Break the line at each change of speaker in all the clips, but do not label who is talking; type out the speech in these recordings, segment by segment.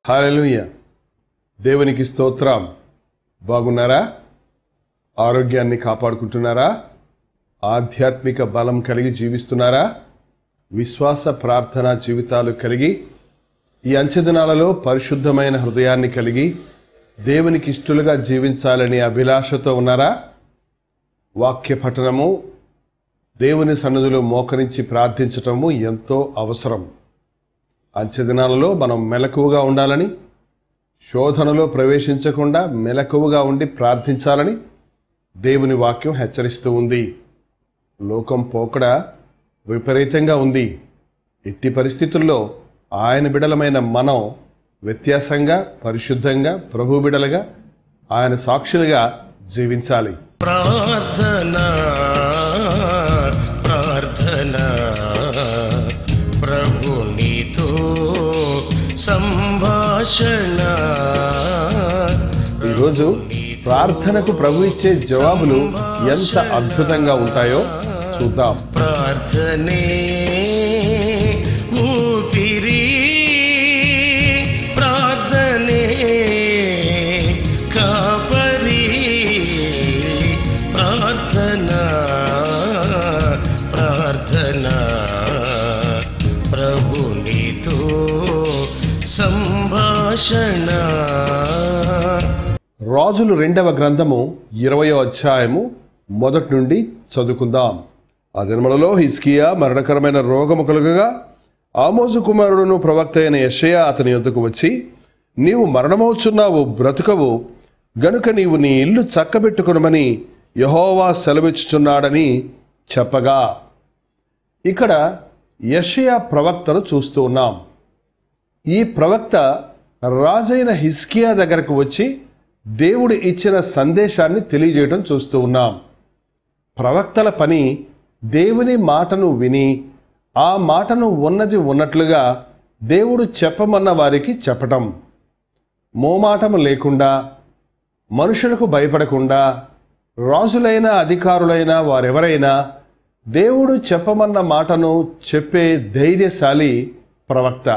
hallelujah దేవునికి స్తోత్రం బాగున్నారా ఆరోగ్యాన్ని కాపాడుకుంటున్నారా ఆధ్యాత్మిక బలం కలిగి జీవిస్తున్నారా విశ్వాస ప్రార్థన జీవితాలు కలిగి ఈ అంచెదినాలలో పరిశుద్ధమైన హృదయాన్ని కలిగి దేవునికి ఇష్టలుగా జీవించాలని అభిలాషతో ఉన్నారా వాక్య పఠనము దేవుని సన్నిధిలో మోకరించి ప్రార్థించటము ఎంతో అవసరం అంచెదినాలలో మనం మెలకువగా ఉండాలని శోధనలో ప్రవేశించకుండా మెలకువగా ఉండి ప్రార్థించాలని దేవుని వాక్యం హెచ్చరిస్తూ ఉంది లోకం పోకడ విపరీతంగా ఉంది ఎట్టి పరిస్థితుల్లో ఆయన బిడలమైన మనం వ్యత్యాసంగా పరిశుద్ధంగా ప్రభు బిడలుగా ఆయన సాక్షులుగా జీవించాలి
ప్రార్థన ప్రార్థన ప్రభు నీతో సంభాషణ
ఈరోజు ప్రార్థనకు ప్రభు ఇచ్చే జవాబులు ఎంత అద్భుతంగా ఉంటాయో చూద్దాం
ప్రార్థనే ఊపిరి ప్రార్థనే కాపరి ప్రార్థన ప్రార్థన ప్రభు నీతో సంభాషణ
రాజులు రెండవ గ్రంథము ఇరవయో అధ్యాయము మొదటి నుండి చదువుకుందాం ఆ దినములలో హిస్కియా మరణకరమైన రోగము కలుగగా ఆమోజు కుమారుడును ప్రవక్త అయిన యషయా అతని యొద్దకు వచ్చి నీవు మరణమవుచున్నావు బ్రతుకవు గనుక నీవు నీ ఇల్లు చక్కబెట్టుకునమని యహోవా సెలవిచ్చుచున్నాడని చెప్పగా ఇక్కడ యషయా ప్రవక్తను చూస్తూ ఉన్నాం ఈ ప్రవక్త రాజైన హిస్కియా దగ్గరకు వచ్చి దేవుడు ఇచ్చిన సందేశాన్ని తెలియజేయడం చూస్తూ ఉన్నాం ప్రవక్తల పని దేవుని మాటను విని ఆ మాటను ఉన్నది ఉన్నట్లుగా దేవుడు చెప్పమన్న వారికి చెప్పటం మోమాటము లేకుండా మనుషులకు భయపడకుండా రాజులైన అధికారులైన వారెవరైనా దేవుడు చెప్పమన్న మాటను చెప్పే ధైర్యశాలి ప్రవక్త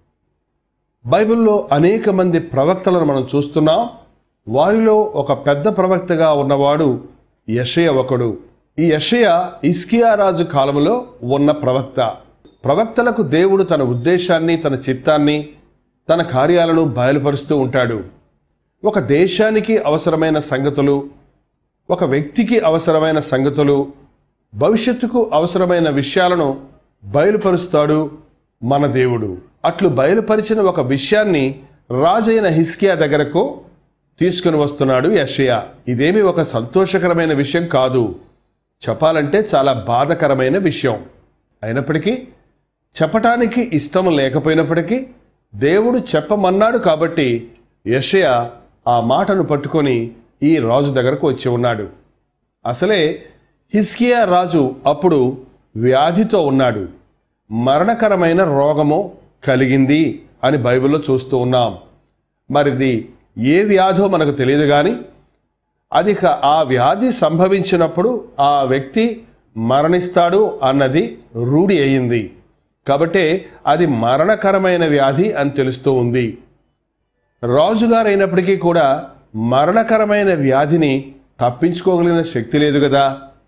బైబిల్లో అనేక మంది ప్రవక్తలను మనం చూస్తున్నాం వారిలో ఒక పెద్ద ప్రవక్తగా ఉన్నవాడు యషయ ఒకడు ఈ యషయ ఇస్కియా రాజు కాలంలో ఉన్న ప్రవక్త ప్రవక్తలకు దేవుడు తన ఉద్దేశాన్ని తన చిత్తాన్ని తన కార్యాలను బయలుపరుస్తూ ఉంటాడు ఒక దేశానికి అవసరమైన సంగతులు ఒక వ్యక్తికి అవసరమైన సంగతులు భవిష్యత్తుకు అవసరమైన విషయాలను బయలుపరుస్తాడు మన దేవుడు అట్లు బయలుపరిచిన ఒక విషయాన్ని రాజైన హిస్కియా దగ్గరకు తీసుకుని వస్తున్నాడు యషయా ఇదేమి ఒక సంతోషకరమైన విషయం కాదు చెప్పాలంటే చాలా బాధకరమైన విషయం అయినప్పటికీ చెప్పటానికి ఇష్టం లేకపోయినప్పటికీ దేవుడు చెప్పమన్నాడు కాబట్టి యషయ ఆ మాటను పట్టుకొని ఈ రాజు దగ్గరకు వచ్చి ఉన్నాడు అసలే హిస్కియా రాజు అప్పుడు వ్యాధితో ఉన్నాడు మరణకరమైన రోగము కలిగింది అని బైబిల్లో చూస్తూ ఉన్నాం మరిది ఏ వ్యాధో మనకు తెలియదు కానీ అది క- ఆ వ్యాధి సంభవించినప్పుడు ఆ వ్యక్తి మరణిస్తాడు అన్నది రూఢి అయింది కాబట్టే అది మరణకరమైన వ్యాధి అని తెలుస్తూ ఉంది రాజుగారైనప్పటికీ కూడా మరణకరమైన వ్యాధిని తప్పించుకోగలిగిన శక్తి లేదు కదా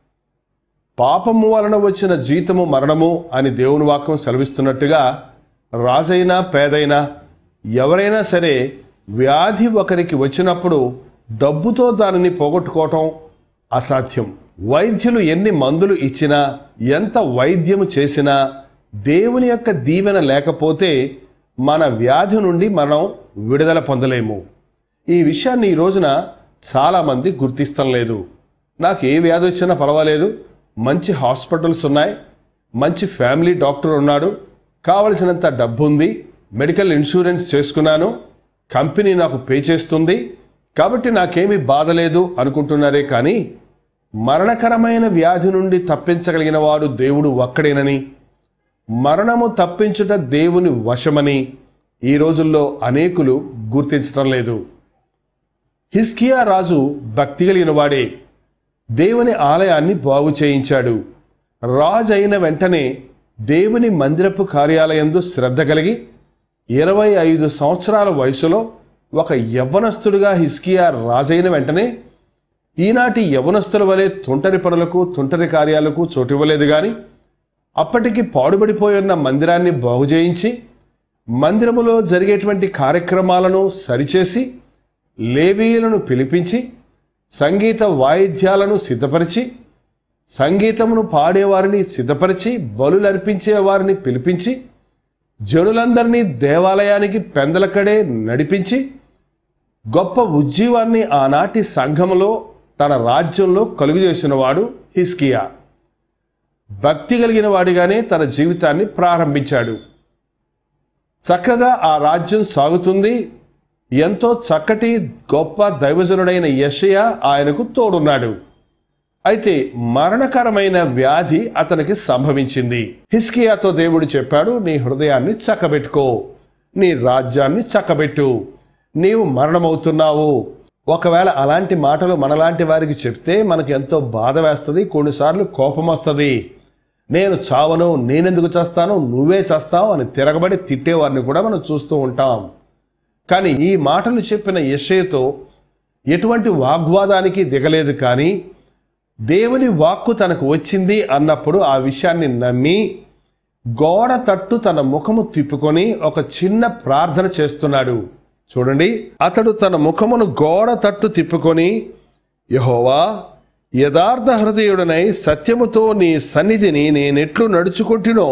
పాపము వలన వచ్చిన జీతము మరణము అని దేవుని వాక్యం సెలవిస్తున్నట్టుగా రాజైనా పేదైనా ఎవరైనా సరే వ్యాధి ఒకరికి వచ్చినప్పుడు డబ్బుతో దానిని పోగొట్టుకోవటం అసాధ్యం వైద్యులు ఎన్ని మందులు ఇచ్చినా ఎంత వైద్యము చేసినా దేవుని యొక్క దీవెన లేకపోతే మన వ్యాధి నుండి మనం విడుదల పొందలేము ఈ విషయాన్ని ఈ రోజున చాలామంది గుర్తిస్తం లేదు నాకు ఏ వ్యాధి వచ్చినా పర్వాలేదు మంచి హాస్పిటల్స్ ఉన్నాయి మంచి ఫ్యామిలీ డాక్టర్ ఉన్నాడు కావలసినంత డబ్బు ఉంది మెడికల్ ఇన్సూరెన్స్ చేసుకున్నాను కంపెనీ నాకు పే చేస్తుంది కాబట్టి నాకేమీ బాధ లేదు అనుకుంటున్నారే కానీ మరణకరమైన వ్యాధి నుండి తప్పించగలిగిన వాడు దేవుడు ఒక్కడేనని మరణము తప్పించుట దేవుని వశమని ఈ రోజుల్లో అనేకులు గుర్తించటం లేదు హిస్కియా రాజు భక్తి కలిగిన వాడే దేవుని ఆలయాన్ని బాగు చేయించాడు రాజు అయిన వెంటనే దేవుని మందిరపు కార్యాలయందు శ్రద్ధ కలిగి ఇరవై ఐదు సంవత్సరాల వయసులో ఒక యవ్వనస్తుడిగా హిస్కియా రాజైన వెంటనే ఈనాటి యవనస్తుల వలె తుంటరి పనులకు తుంటరి కార్యాలకు చోటివ్వలేదు గాని అప్పటికి పాడుబడిపోయి ఉన్న మందిరాన్ని బాగు చేయించి మందిరములో జరిగేటువంటి కార్యక్రమాలను సరిచేసి లేవీయులను పిలిపించి సంగీత వాయిద్యాలను సిద్ధపరిచి సంగీతమును పాడేవారిని సిద్ధపరిచి బలులర్పించే వారిని పిలిపించి జనులందరినీ దేవాలయానికి పెందలకడే నడిపించి గొప్ప ఉజ్జీవాన్ని ఆనాటి సంఘములో తన రాజ్యంలో కలుగజేసినవాడు హిస్కియా భక్తి కలిగిన వాడిగానే తన జీవితాన్ని ప్రారంభించాడు చక్కగా ఆ రాజ్యం సాగుతుంది ఎంతో చక్కటి గొప్ప దైవజనుడైన యషయ ఆయనకు తోడున్నాడు అయితే మరణకరమైన వ్యాధి అతనికి సంభవించింది హిస్కియాతో దేవుడు చెప్పాడు నీ హృదయాన్ని చక్కబెట్టుకో నీ రాజ్యాన్ని చక్కబెట్టు నీవు మరణమవుతున్నావు ఒకవేళ అలాంటి మాటలు మనలాంటి వారికి చెప్తే మనకు ఎంతో బాధ వేస్తుంది కొన్నిసార్లు కోపం వస్తుంది నేను చావను నేనెందుకు చేస్తాను నువ్వే చేస్తావు అని తిరగబడి తిట్టేవారిని కూడా మనం చూస్తూ ఉంటాం కానీ ఈ మాటలు చెప్పిన యషయతో ఎటువంటి వాగ్వాదానికి దిగలేదు కానీ దేవుని వాక్కు తనకు వచ్చింది అన్నప్పుడు ఆ విషయాన్ని నమ్మి గోడ తట్టు తన ముఖము తిప్పుకొని ఒక చిన్న ప్రార్థన చేస్తున్నాడు చూడండి అతడు తన ముఖమును గోడ తట్టు తిప్పుకొని యహోవా యథార్థ హృదయుడనై సత్యముతో నీ సన్నిధిని నేనెట్లు నడుచుకుంటునో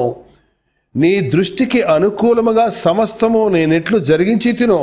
నీ దృష్టికి అనుకూలముగా సమస్తము నేనెట్లు జరిగించి తినో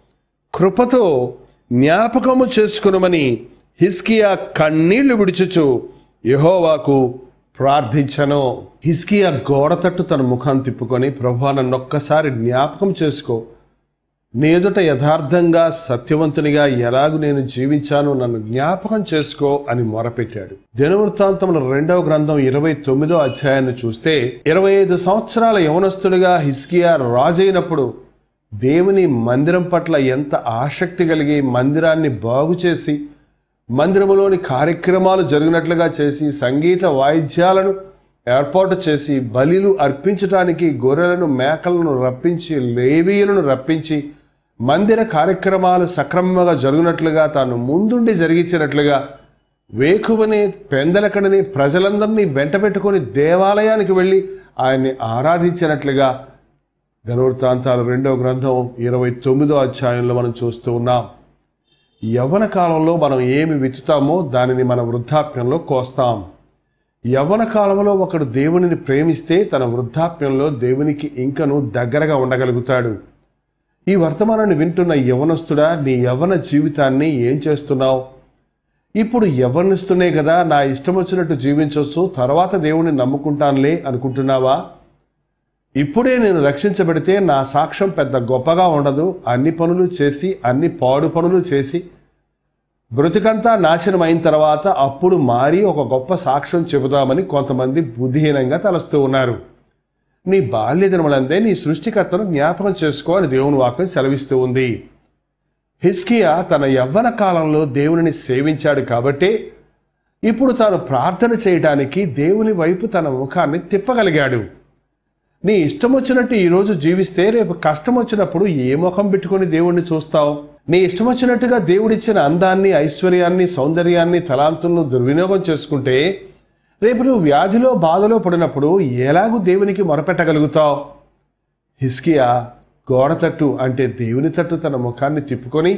కృపతో జ్ఞాపకము చేసుకునమని హిస్కియా కన్నీళ్లు విడుచుచు యహోవాకు ప్రార్థించను హిస్కియా గోడ తట్టు తన ముఖాన్ని తిప్పుకొని ప్రభా నన్ను ఒక్కసారి జ్ఞాపకం చేసుకో నీ ఎదుట యథార్థంగా సత్యవంతునిగా ఎలాగు నేను జీవించాను నన్ను జ్ఞాపకం చేసుకో అని మొరపెట్టాడు దినవృత్తాంతముల రెండవ గ్రంథం ఇరవై తొమ్మిదో అధ్యాయాన్ని చూస్తే ఇరవై ఐదు సంవత్సరాల యవనస్తుడిగా హిస్కియా రాజైనప్పుడు దేవుని మందిరం పట్ల ఎంత ఆసక్తి కలిగి మందిరాన్ని బాగు చేసి మందిరములోని కార్యక్రమాలు జరిగినట్లుగా చేసి సంగీత వాయిద్యాలను ఏర్పాటు చేసి బలిలు అర్పించటానికి గొర్రెలను మేకలను రప్పించి లేవీయులను రప్పించి మందిర కార్యక్రమాలు సక్రమంగా జరుగునట్లుగా తాను ముందుండి జరిగించినట్లుగా వేకువని పెందలకడని ప్రజలందరినీ వెంటబెట్టుకొని దేవాలయానికి వెళ్ళి ఆయన్ని ఆరాధించినట్లుగా ధనువృత్తాంతాలు రెండో గ్రంథం ఇరవై తొమ్మిదో అధ్యాయంలో మనం చూస్తూ ఉన్నాం యవ్వన కాలంలో మనం ఏమి విత్తుతామో దానిని మన వృద్ధాప్యంలో కోస్తాం యవ్వన కాలంలో ఒకడు దేవునిని ప్రేమిస్తే తన వృద్ధాప్యంలో దేవునికి ఇంకను దగ్గరగా ఉండగలుగుతాడు ఈ వర్తమానాన్ని వింటున్న యవనస్తుడా నీ యవ్వన జీవితాన్ని ఏం చేస్తున్నావు ఇప్పుడు యవ్వనిస్తునే కదా నా ఇష్టం వచ్చినట్టు జీవించవచ్చు తర్వాత దేవుణ్ణి నమ్ముకుంటానులే అనుకుంటున్నావా ఇప్పుడే నేను రక్షించబడితే నా సాక్ష్యం పెద్ద గొప్పగా ఉండదు అన్ని పనులు చేసి అన్ని పాడు పనులు చేసి బ్రతుకంతా నాశనం అయిన తర్వాత అప్పుడు మారి ఒక గొప్ప సాక్ష్యం చెబుదామని కొంతమంది బుద్ధిహీనంగా తలస్తూ ఉన్నారు నీ బాల్య దినములందే నీ సృష్టికర్తను జ్ఞాపకం చేసుకో అని దేవుని వాక్యం సెలవిస్తూ ఉంది హిస్కియా తన యవ్వన కాలంలో దేవునిని సేవించాడు కాబట్టే ఇప్పుడు తాను ప్రార్థన చేయడానికి దేవుని వైపు తన ముఖాన్ని తిప్పగలిగాడు నీ ఇష్టం వచ్చినట్టు ఈరోజు జీవిస్తే రేపు కష్టం వచ్చినప్పుడు ఏ ముఖం పెట్టుకొని దేవుణ్ణి చూస్తావు నీ ఇష్టం వచ్చినట్టుగా దేవుడిచ్చిన అందాన్ని ఐశ్వర్యాన్ని సౌందర్యాన్ని తలాంతులను దుర్వినియోగం చేసుకుంటే రేపు నువ్వు వ్యాధిలో బాధలో పడినప్పుడు ఎలాగూ దేవునికి మొరపెట్టగలుగుతావు హిస్కియా గోడ తట్టు అంటే దేవుని తట్టు తన ముఖాన్ని తిప్పుకొని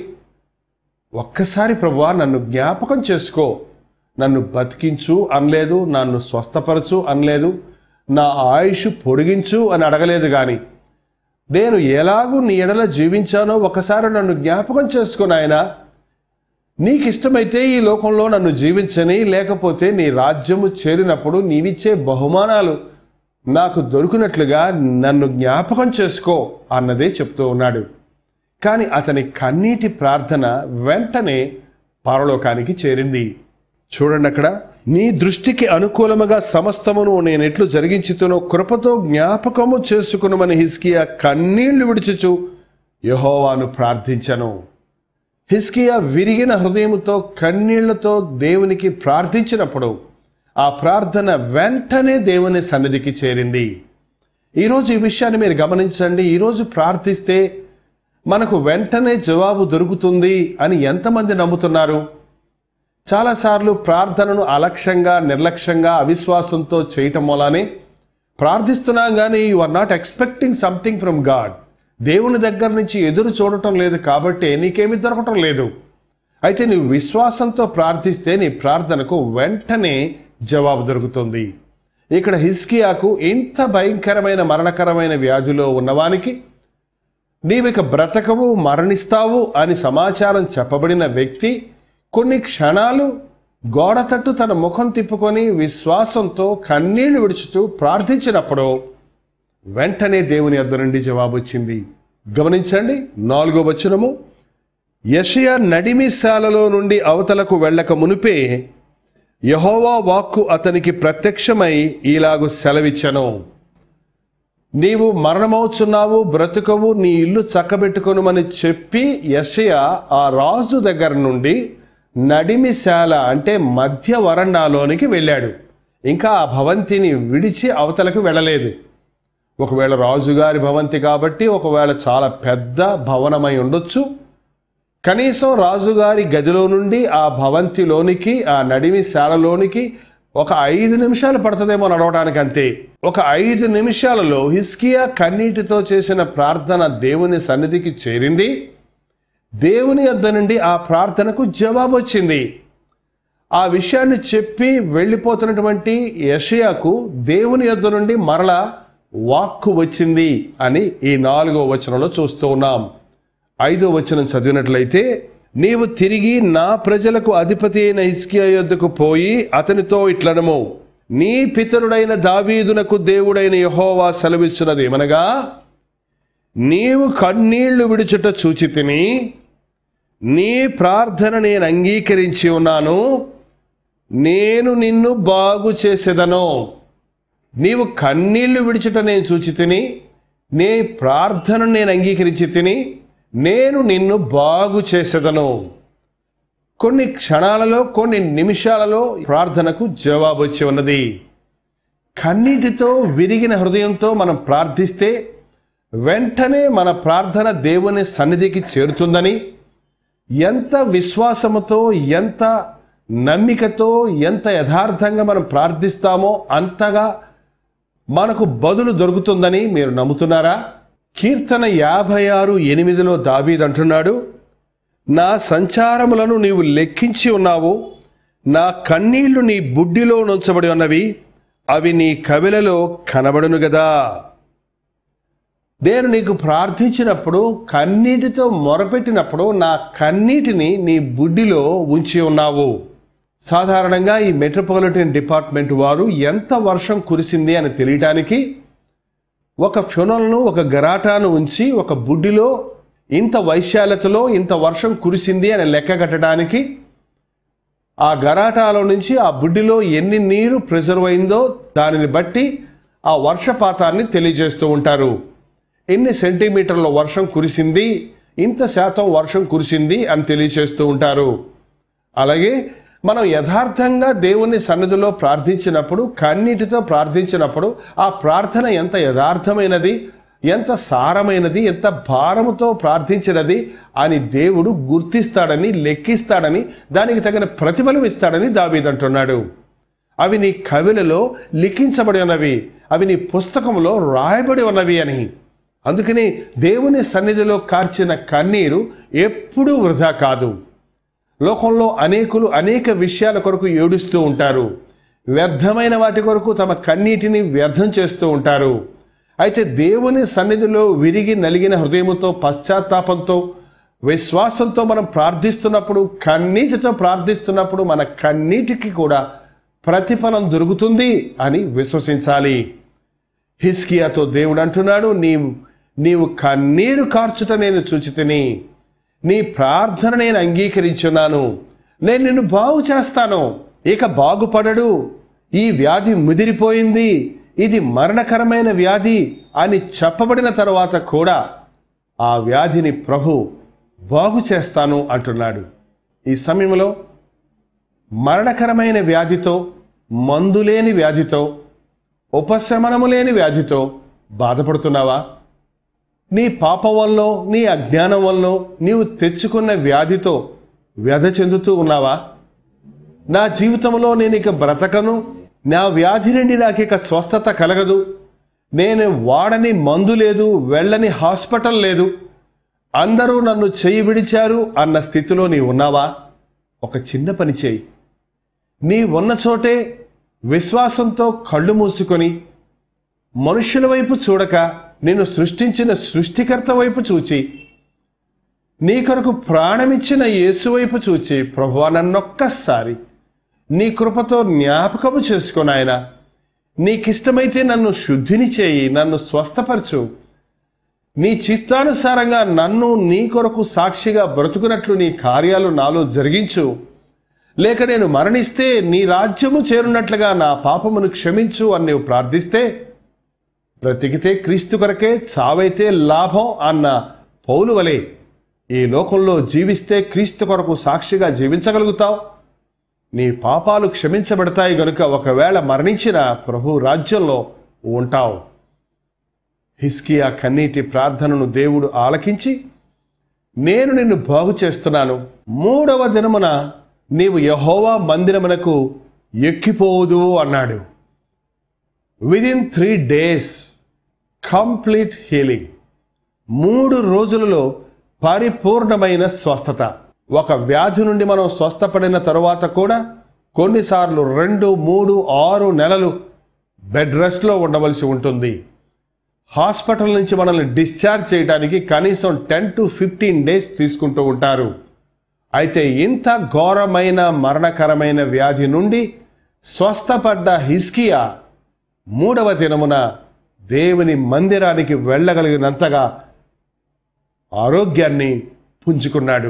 ఒక్కసారి ప్రభువా నన్ను జ్ఞాపకం చేసుకో నన్ను బతికించు అనలేదు నన్ను స్వస్థపరచు అనలేదు నా ఆయుష్ పొడిగించు అని అడగలేదు కానీ నేను ఎలాగూ నీ ఎడల జీవించానో ఒకసారి నన్ను జ్ఞాపకం చేసుకుని ఆయన నీకు ఇష్టమైతే ఈ లోకంలో నన్ను జీవించని లేకపోతే నీ రాజ్యము చేరినప్పుడు నీవిచ్చే బహుమానాలు నాకు దొరికినట్లుగా నన్ను జ్ఞాపకం చేసుకో అన్నదే చెప్తూ ఉన్నాడు కానీ అతని కన్నీటి ప్రార్థన వెంటనే పరలోకానికి చేరింది చూడండి అక్కడ నీ దృష్టికి అనుకూలముగా సమస్తమును నేను ఎట్లు జరిగించుతునో కృపతో జ్ఞాపకము చేసుకునమని హిస్కియా కన్నీళ్లు విడిచుచు యహోవాను ప్రార్థించను హిస్కియా విరిగిన హృదయముతో కన్నీళ్లతో దేవునికి ప్రార్థించినప్పుడు ఆ ప్రార్థన వెంటనే దేవుని సన్నిధికి చేరింది ఈరోజు ఈ విషయాన్ని మీరు గమనించండి ఈరోజు ప్రార్థిస్తే మనకు వెంటనే జవాబు దొరుకుతుంది అని ఎంతమంది నమ్ముతున్నారు చాలాసార్లు ప్రార్థనను అలక్ష్యంగా నిర్లక్ష్యంగా అవిశ్వాసంతో చేయటం వల్లనే ప్రార్థిస్తున్నాం కానీ you are not expecting something from God దేవుని దగ్గర నుంచి ఎదురు చూడటం లేదు కాబట్టి నీకేమీ దొరకటం లేదు అయితే నువ్వు విశ్వాసంతో ప్రార్థిస్తే నీ ప్రార్థనకు వెంటనే జవాబు దొరుకుతుంది ఇక్కడ హిస్కియాకు ఇంత భయంకరమైన మరణకరమైన వ్యాధిలో ఉన్నవానికి నీవిక బ్రతకవు మరణిస్తావు అని సమాచారం చెప్పబడిన వ్యక్తి కొన్ని క్షణాలు గోడ తట్టు తన ముఖం తిప్పుకొని విశ్వాసంతో కన్నీళ్లు విడుచుతూ ప్రార్థించినప్పుడు వెంటనే దేవుని యొద్ద నుండి జవాబు వచ్చింది గమనించండి నాలుగో వచనము యషయ నడిమిశాలలో నుండి అవతలకు వెళ్ళక మునిపే యహోవా వాక్కు అతనికి ప్రత్యక్షమై ఈలాగు సెలవిచ్చను నీవు మరణమవుచున్నావు బ్రతుకవు నీ ఇల్లు చక్కబెట్టుకొనుమని చెప్పి యషయ ఆ రాజు దగ్గర నుండి నడిమిశాల అంటే మధ్య వరండాలోనికి వెళ్ళాడు ఇంకా ఆ భవంతిని విడిచి అవతలకు వెళ్ళలేదు ఒకవేళ రాజుగారి భవంతి కాబట్టి ఒకవేళ చాలా పెద్ద భవనమై ఉండొచ్చు కనీసం రాజుగారి గదిలో నుండి ఆ భవంతిలోనికి ఆ నడిమి శాలలోనికి ఒక ఐదు నిమిషాలు పడుతుందేమో నడవడానికి అంతే ఒక ఐదు నిమిషాలలో హిస్కియా కన్నీటితో చేసిన ప్రార్థన దేవుని సన్నిధికి చేరింది దేవుని యొద్ద నుండి ఆ ప్రార్థనకు జవాబు వచ్చింది ఆ విషయాన్ని చెప్పి వెళ్ళిపోతున్నటువంటి యషయాకు దేవుని యొద్ద నుండి మరల వాక్కు వచ్చింది అని ఈ నాలుగో వచనంలో చూస్తూ ఉన్నాం ఐదో వచనం చదివినట్లయితే నీవు తిరిగి నా ప్రజలకు అధిపతి అయిన హిస్కియా యొద్దకు పోయి అతనితో ఇట్లనము నీ పితరుడైన దావీదునకు దేవుడైన యహోవా సెలవిచ్చినది ఏమనగా నీవు కన్నీళ్లు విడుచుట చూచి తిని నీ ప్రార్థన నేను అంగీకరించి ఉన్నాను నేను నిన్ను బాగు చేసేదను నీవు కన్నీళ్లు విడిచుట నేను చూచి తిని నీ ప్రార్థనను నేను అంగీకరించి తిని నేను నిన్ను బాగు చేసేదను కొన్ని క్షణాలలో కొన్ని నిమిషాలలో ప్రార్థనకు జవాబు వచ్చి ఉన్నది కన్నీటితో విరిగిన హృదయంతో మనం ప్రార్థిస్తే వెంటనే మన ప్రార్థన దేవుని సన్నిధికి చేరుతుందని ఎంత విశ్వాసముతో ఎంత నమ్మికతో ఎంత యథార్థంగా మనం ప్రార్థిస్తామో అంతగా మనకు బదులు దొరుకుతుందని మీరు నమ్ముతున్నారా కీర్తన యాభై ఆరు ఎనిమిదిలో దావీద్ అంటున్నాడు నా సంచారములను నీవు లెక్కించి ఉన్నావు నా కన్నీళ్లు నీ బుడ్డిలో నుంచబడి ఉన్నవి అవి నీ కవిలలో కనబడును గదా నేను నీకు ప్రార్థించినప్పుడు కన్నీటితో మొరపెట్టినప్పుడు నా కన్నీటిని నీ బుడ్డిలో ఉంచి ఉన్నావు సాధారణంగా ఈ మెట్రోపాలిటన్ డిపార్ట్మెంట్ వారు ఎంత వర్షం కురిసింది అని తెలియటానికి ఒక ఫ్యునల్ను ఒక గరాటాను ఉంచి ఒక బుడ్డిలో ఇంత వైశాల్యతలో ఇంత వర్షం కురిసింది అని లెక్క కట్టడానికి ఆ గరాటాలో నుంచి ఆ బుడ్డిలో ఎన్ని నీరు ప్రిజర్వ్ అయిందో దానిని బట్టి ఆ వర్షపాతాన్ని తెలియజేస్తూ ఉంటారు ఎన్ని సెంటీమీటర్ల వర్షం కురిసింది ఇంత శాతం వర్షం కురిసింది అని తెలియజేస్తూ ఉంటారు అలాగే మనం యథార్థంగా దేవుని సన్నిధిలో ప్రార్థించినప్పుడు కన్నీటితో ప్రార్థించినప్పుడు ఆ ప్రార్థన ఎంత యథార్థమైనది ఎంత సారమైనది ఎంత భారముతో ప్రార్థించినది అని దేవుడు గుర్తిస్తాడని లెక్కిస్తాడని దానికి తగిన ప్రతిఫలం ఇస్తాడని దావీదంటున్నాడు అవి నీ కవిలలో లిఖించబడి ఉన్నవి అవి నీ పుస్తకంలో రాయబడి ఉన్నవి అని అందుకని దేవుని సన్నిధిలో కార్చిన కన్నీరు ఎప్పుడూ వృధా కాదు లోకంలో అనేకులు అనేక విషయాల కొరకు ఏడుస్తూ ఉంటారు వ్యర్థమైన వాటి కొరకు తమ కన్నీటిని వ్యర్థం చేస్తూ ఉంటారు అయితే దేవుని సన్నిధిలో విరిగి నలిగిన హృదయముతో పశ్చాత్తాపంతో విశ్వాసంతో మనం ప్రార్థిస్తున్నప్పుడు కన్నీటితో ప్రార్థిస్తున్నప్పుడు మన కన్నీటికి కూడా ప్రతిఫలం దొరుకుతుంది అని విశ్వసించాలి హిస్కియాతో దేవుడు అంటున్నాడు నీవు నీవు కన్నీరు కార్చుట నేను చూచితిని నీ ప్రార్థన నేను అంగీకరించున్నాను నేను నిన్ను బాగు చేస్తాను ఇక బాగుపడడు ఈ వ్యాధి ముదిరిపోయింది ఇది మరణకరమైన వ్యాధి అని చెప్పబడిన తరువాత కూడా ఆ వ్యాధిని ప్రభు బాగు చేస్తాను అంటున్నాడు ఈ సమయంలో మరణకరమైన వ్యాధితో మందులేని వ్యాధితో ఉపశమనము లేని వ్యాధితో బాధపడుతున్నావా నీ పాపం వల్ల నీ అజ్ఞానం వల్ల నీవు తెచ్చుకున్న వ్యాధితో వ్యధ చెందుతూ ఉన్నావా నా జీవితంలో నేను ఇక బ్రతకను నా వ్యాధి నుండి నాకు ఇక స్వస్థత కలగదు నేను వాడని మందు లేదు వెళ్ళని హాస్పిటల్ లేదు అందరూ నన్ను చేయి విడిచారు అన్న స్థితిలో నీ ఉన్నావా ఒక చిన్న పని చేయి నీ ఉన్న చోటే విశ్వాసంతో కళ్ళు మూసుకొని మనుషుల వైపు చూడక నేను సృష్టించిన సృష్టికర్త వైపు చూచి నీ కొరకు ప్రాణమిచ్చిన యేసు వైపు చూచి ప్రభువా నన్నొక్కసారి నీ కృపతో జ్ఞాపకము చేసుకొని ఆయన నీకిష్టమైతే నన్ను శుద్ధిని చేయి నన్ను స్వస్థపరచు నీ చిత్తానుసారంగా నన్ను నీ కొరకు సాక్షిగా బ్రతుకున్నట్లు నీ కార్యాలు నాలో జరిగించు లేక నేను మరణిస్తే నీ రాజ్యము చేరున్నట్లుగా నా పాపమును క్షమించు అని నీవు ప్రార్థిస్తే బ్రతికితే క్రీస్తు కొరకే చావైతే లాభం అన్న పౌలు వలె ఈ లోకంలో జీవిస్తే క్రీస్తు కొరకు సాక్షిగా జీవించగలుగుతావు నీ పాపాలు క్షమించబడతాయి గనుక ఒకవేళ మరణించిన ప్రభు రాజ్యంలో ఉంటావు హిస్కియా కన్నీటి ప్రార్థనను దేవుడు ఆలకించి నేను నిన్ను బాగు చేస్తున్నాను మూడవ దినమున నీవు యహోవా మందిరమునకు ఎక్కిపోదు అన్నాడు within three days complete healing మూడు రోజులలో పరిపూర్ణమైన స్వస్థత ఒక వ్యాధి నుండి మనం స్వస్థపడిన తరువాత కూడా కొన్నిసార్లు రెండు మూడు ఆరు నెలలు బెడ్ రెస్ట్లో ఉండవలసి ఉంటుంది హాస్పిటల్ నుంచి మనల్ని డిశ్చార్జ్ చేయడానికి కనీసం టెన్ టు ఫిఫ్టీన్ డేస్ తీసుకుంటూ ఉంటారు అయితే ఇంత ఘోరమైన మరణకరమైన వ్యాధి నుండి స్వస్థపడ్డ హిస్కియా మూడవ దినమున దేవుని మందిరానికి వెళ్ళగలిగినంతగా ఆరోగ్యాన్ని పుంజుకున్నాడు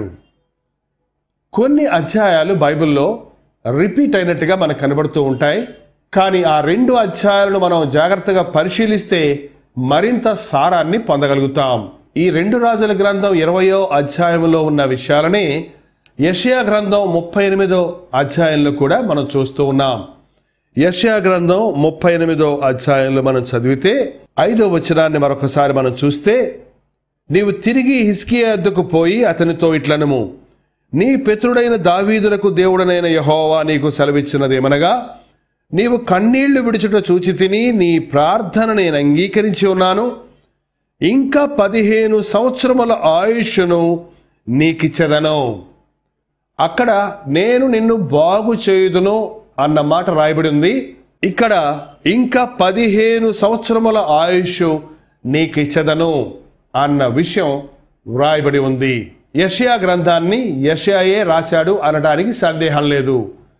కొన్ని అధ్యాయాలు బైబిల్లో రిపీట్ అయినట్టుగా మనకు కనబడుతూ ఉంటాయి కానీ ఆ రెండు అధ్యాయాలను మనం జాగ్రత్తగా పరిశీలిస్తే మరింత సారాన్ని పొందగలుగుతాం ఈ రెండు రాజుల గ్రంథం ఇరవయో అధ్యాయంలో ఉన్న విషయాలని యషయా గ్రంథం ముప్పై ఎనిమిదో అధ్యాయంలో కూడా మనం చూస్తూ ఉన్నాం యషయా గ్రంథం ముప్పై ఎనిమిదో అధ్యాయంలో మనం చదివితే ఐదో వచనాన్ని మరొకసారి మనం చూస్తే నీవు తిరిగి హిస్కియా వద్దకు పోయి అతనితో ఇట్లనము నీ పితరుడైన దావీదునకు దేవుడనైన యహోవా నీకు సెలవిచ్చినదేమనగా నీవు కన్నీళ్లు విడుచుట చూచి తిని నీ ప్రార్థన నేను అంగీకరించి ఉన్నాను ఇంకా పదిహేను సంవత్సరముల ఆయుష్ను నీకిచ్చెదను అక్కడ నేను నిన్ను బాగు చేయుదును అన్న మాట రాయబడి ఉంది ఇక్కడ ఇంకా పదిహేను సంవత్సరముల ఆయుష్ నీకిచ్చదను అన్న విషయం వ్రాయబడి ఉంది యషయా గ్రంథాన్ని యషయాయే రాశాడు అనడానికి సందేహం లేదు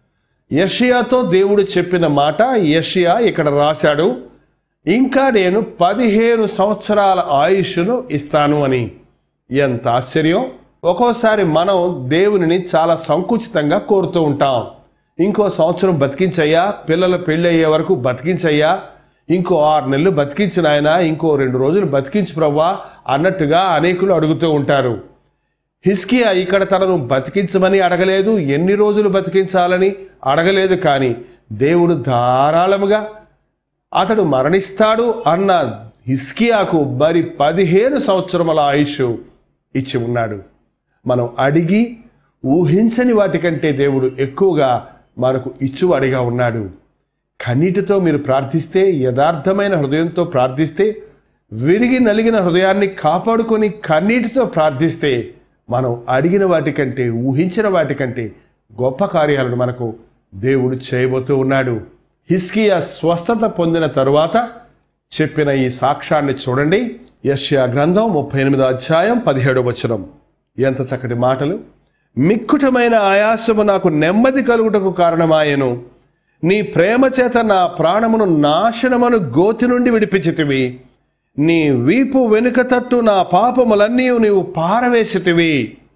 యషయాతో దేవుడు చెప్పిన మాట యషయా ఇక్కడ రాశాడు ఇంకా నేను పదిహేను సంవత్సరాల ఆయుష్ను ఇస్తాను అని ఎంత ఆశ్చర్యం ఒక్కోసారి మనం దేవునిని చాలా సంకుచితంగా కోరుతూ ఉంటాం ఇంకో సంవత్సరం బతికించయ్యా పిల్లల పెళ్ళి అయ్యే వరకు బతికించయ్యా ఇంకో ఆరు నెలలు బతికించిన ఆయన ఇంకో రెండు రోజులు బతికించు ప్రవ్వా అన్నట్టుగా అనేకులు అడుగుతూ ఉంటారు హిస్కియా ఇక్కడ తనను బతికించమని అడగలేదు ఎన్ని రోజులు బతికించాలని అడగలేదు కానీ దేవుడు ధారాళముగా అతడు మరణిస్తాడు అన్న హిస్కియాకు మరి పదిహేను సంవత్సరముల ఆయుష్ ఇచ్చి ఉన్నాడు మనం అడిగి ఊహించని వాటికంటే దేవుడు ఎక్కువగా మనకు ఇచ్చువాడిగా ఉన్నాడు కన్నీటితో మీరు ప్రార్థిస్తే యథార్థమైన హృదయంతో ప్రార్థిస్తే విరిగి నలిగిన హృదయాన్ని కాపాడుకొని కన్నీటితో ప్రార్థిస్తే మనం అడిగిన వాటికంటే ఊహించిన వాటికంటే గొప్ప కార్యాలను మనకు దేవుడు చేయబోతూ ఉన్నాడు హిస్కియా స్వస్థత పొందిన తరువాత చెప్పిన ఈ సాక్ష్యాన్ని చూడండి యష్యా గ్రంథం ముప్పై ఎనిమిదో అధ్యాయం పదిహేడో వచనం ఎంత చక్కటి మాటలు మిక్కుటమైన ఆయాసము నాకు నెమ్మది కలుగుటకు కారణమాయను నీ ప్రేమ చేత నా ప్రాణమును నాశనమును గోతి నుండి విడిపించితివి నీ వీపు వెనుక తట్టు నా పాపములన్నీ నీవు పారవేసితివి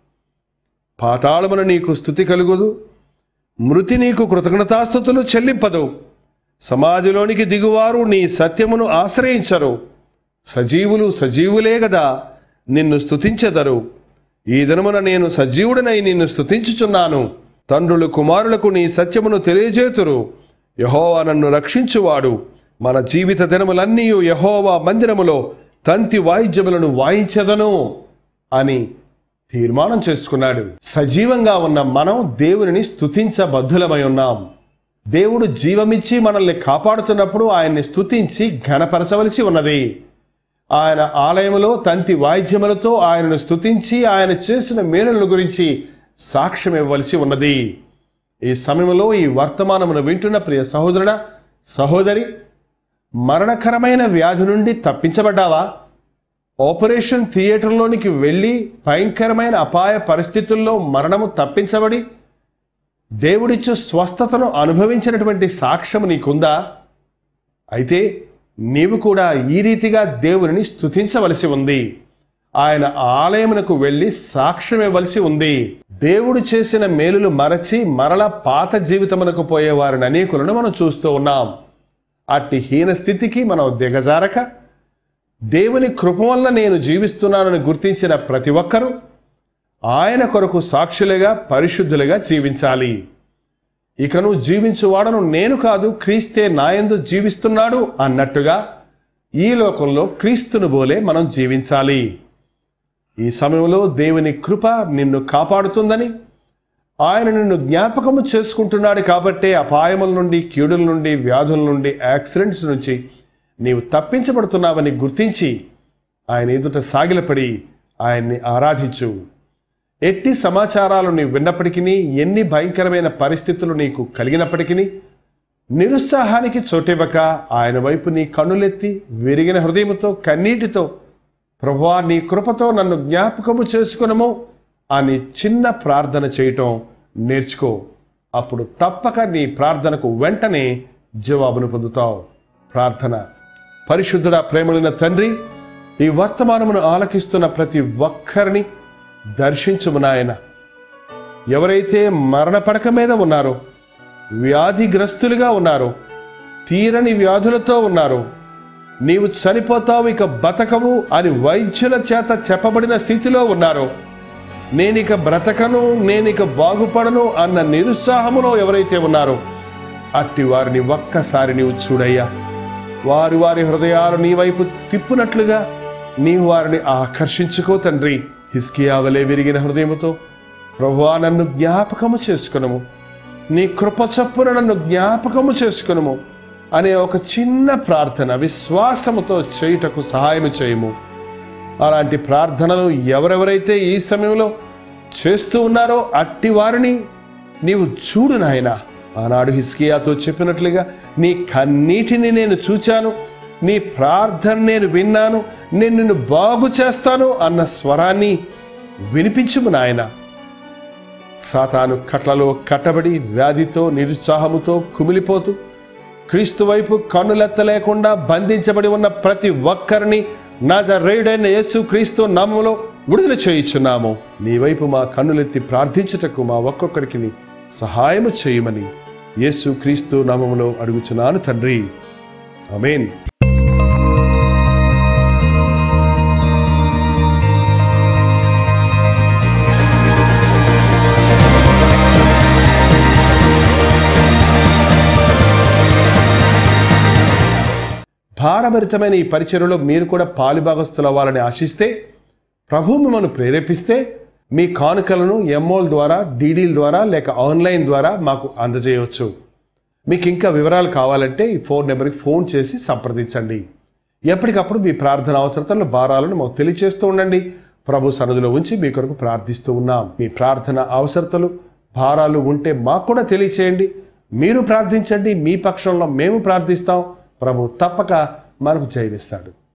పాతాళమున నీకు స్థుతి కలుగుదు మృతి నీకు కృతజ్ఞతాస్థుతులు చెల్లింపదు సమాధిలోనికి దిగువారు నీ సత్యమును ఆశ్రయించరు సజీవులు సజీవులే గదా నిన్ను స్తుతించెదరు ఈ దినమున నేను సజీవుడనై నిన్ను స్తుతించుచున్నాను తండ్రులు కుమారులకు నీ సత్యమును తెలియజేతురు యహోవా నన్ను రక్షించువాడు మన జీవిత దినములన్నీ యహోవా మందిరములో తంతి వాయిద్యములను వాయించదను అని తీర్మానం చేసుకున్నాడు సజీవంగా ఉన్న మనం దేవునిని స్తుతించబద్ధులమై ఉన్నాం దేవుడు జీవమిచ్చి మనల్ని కాపాడుతున్నప్పుడు ఆయన్ని స్తుతించి ఘనపరచవలసి ఉన్నది ఆయన ఆలయములో తంతి వాయిద్యములతో ఆయనను స్తుతించి ఆయన చేసిన మేలుల గురించి సాక్ష్యం ఇవ్వవలసి ఉన్నది ఈ సమయంలో ఈ వర్తమానమును వింటున్న ప్రియ సహోదరుడ సహోదరి మరణకరమైన వ్యాధి నుండి తప్పించబడ్డావా ఆపరేషన్ థియేటర్లోనికి వెళ్ళి భయంకరమైన అపాయ పరిస్థితుల్లో మరణము తప్పించబడి దేవుడిచ్చు స్వస్థతను అనుభవించినటువంటి సాక్ష్యం నీకుందా అయితే నీవు కూడా ఈ రీతిగా దేవునిని స్తుతించవలసి ఉంది ఆయన ఆలయమునకు వెళ్ళి సాక్ష్యం ఇవ్వవలసి ఉంది దేవుడు చేసిన మేలులు మరచి మరల పాత జీవితమునకు పోయే వారిని అనేకులను మనం చూస్తూ ఉన్నాం అట్టి హీన స్థితికి మనం దిగజారక దేవుని కృప వల్ల నేను జీవిస్తున్నానని గుర్తించిన ప్రతి ఒక్కరూ ఆయన కొరకు సాక్షులుగా పరిశుద్ధులుగా జీవించాలి ఇకను జీవించువాడను నేను కాదు క్రీస్తే నాయందు జీవిస్తున్నాడు అన్నట్టుగా ఈ లోకంలో క్రీస్తును బోలే మనం జీవించాలి ఈ సమయంలో దేవుని కృప నిన్ను కాపాడుతుందని ఆయన నిన్ను జ్ఞాపకము చేసుకుంటున్నాడు కాబట్టే అపాయముల నుండి కీడుల నుండి వ్యాధుల నుండి యాక్సిడెంట్స్ నుంచి నీవు తప్పించబడుతున్నావని గుర్తించి ఆయన ఎదుట సాగిలపడి ఆయన్ని ఆరాధించు ఎట్టి సమాచారాలు నీవు విన్నప్పటికీ ఎన్ని భయంకరమైన పరిస్థితులు నీకు కలిగినప్పటికీ నిరుత్సాహానికి చోటివ్వక ఆయన వైపు నీ కన్నులెత్తి విరిగిన హృదయముతో కన్నీటితో ప్రభువా నీ కృపతో నన్ను జ్ఞాపకము చేసుకునము అని చిన్న ప్రార్థన చేయటం నేర్చుకో అప్పుడు తప్పక నీ ప్రార్థనకు వెంటనే జవాబును పొందుతావు ప్రార్థన పరిశుద్ధుడ ప్రేమలైన తండ్రి ఈ వర్తమానమును ఆలకిస్తున్న ప్రతి ఒక్కరిని దర్శించుము నాయన ఎవరైతే మరణ పడక మీద ఉన్నారో వ్యాధిగ్రస్తులుగా ఉన్నారో తీరని వ్యాధులతో ఉన్నారో నీవు చనిపోతావు ఇక బతకవు అని వైద్యుల చేత చెప్పబడిన స్థితిలో ఉన్నారో నేనిక బ్రతకను నేనిక బాగుపడను అన్న నిరుత్సాహములో ఎవరైతే ఉన్నారో అట్టి వారిని ఒక్కసారి నీవు చూడయ్యా వారి వారి హృదయాలు నీ వైపు తిప్పునట్లుగా నీవు వారిని ఆకర్షించుకో తండ్రి హిస్కియావలే విరిగిన హృదయముతో ప్రభువా నన్ను జ్ఞాపకము చేసుకునము నీ కృప చప్పున నన్ను జ్ఞాపకము చేసుకునము అనే ఒక చిన్న ప్రార్థన విశ్వాసముతో చేయుటకు సహాయం చేయము అలాంటి ప్రార్థనలు ఎవరెవరైతే ఈ సమయంలో చేస్తూ ఉన్నారో అట్టి వారిని నీవు చూడు నాయనా ఆనాడు హిస్కియాతో చెప్పినట్లుగా నీ కన్నీటిని నేను చూచాను నీ ప్రార్థన నేను విన్నాను నేను నిన్ను బాగు చేస్తాను అన్న స్వరాన్ని వినిపించుము నాయన సాతాను కట్లలో కట్టబడి వ్యాధితో నిరుత్సాహముతో కుమిలిపోతూ క్రీస్తు వైపు కన్నులెత్తలేకుండా బంధించబడి ఉన్న ప్రతి ఒక్కరిని నాజరేయుడైన యేసు క్రీస్తు నామములో విడుదల చేయించున్నాము నీ వైపు మా కన్నులెత్తి ప్రార్థించుటకు మా ఒక్కొక్కరికి సహాయము చేయమని యేసు క్రీస్తు నామములో అడుగుచున్నాను తండ్రి ఆమేన్ భారభరితమైన ఈ పరిచయలో మీరు కూడా పాలుభాగస్తులు అవ్వాలని ఆశిస్తే ప్రభు మిమ్మల్ని ప్రేరేపిస్తే మీ కానుకలను ఎంఓల్ ద్వారా డీడీల ద్వారా లేక ఆన్లైన్ ద్వారా మాకు అందజేయవచ్చు మీకు ఇంకా వివరాలు కావాలంటే ఈ ఫోన్ నెంబర్కి ఫోన్ చేసి సంప్రదించండి ఎప్పటికప్పుడు మీ ప్రార్థన అవసరతలను భారాలను మాకు తెలియచేస్తూ ఉండండి ప్రభు సన్నిధిలో ఉంచి మీ కొరకు ప్రార్థిస్తూ ఉన్నాం మీ ప్రార్థన అవసరతలు భారాలు ఉంటే మాకు కూడా తెలియచేయండి మీరు ప్రార్థించండి మీ పక్షంలో మేము ప్రార్థిస్తాం ప్రభు తప్పక మనకు జయమిస్తాడు